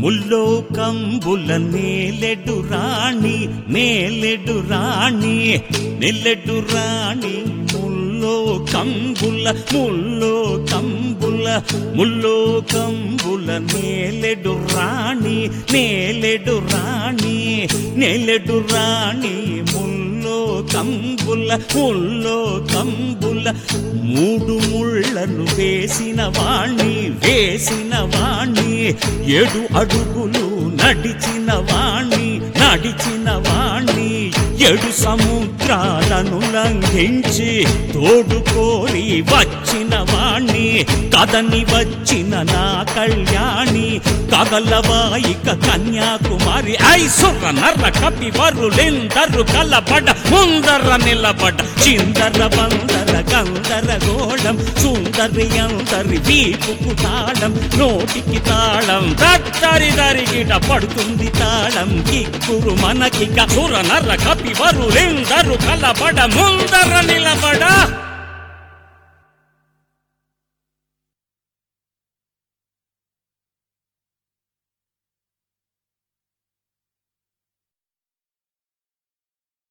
ముల్లో కంబుల నేలెడు రాణి నేలెడు రాణి నెల్లెడు రాణి ముల్లో కంబుల ముల్లో కంబుల ముల్లో కంబుల నేలెడు రాణి నేలెడు రాణి నేలెడు రాణి ముల్లో కంబుల ముల్లో కంబుల మూడు ముళ్ళను వేసిన వాణ్ణి వేసిన వాణ్ణి ఏడు అడుగులు నడిచిన వాణ్ణి నడిచిన వాణ్ణి ఏడు సముద్రాలను లంఘించి తోడు కోరి వచ్చిన వాణ్ణి కదని వచ్చిన నా కళ్యాణి కగలవాయిక కన్యాకుమారి ఐసుర నర్ర కపి వరులెందరు కలబడ ముందర నిలబడ చిందర బందర గందర గోళం సుందరి అందరి వీపుకు తాళం నోటికి తాళం దత్తరి దరిగిట పడుతుంది తాళం కిక్కురు మనకిక సుర నర్ర కపి వరులెందరు కలబడ ముందర నిలబడ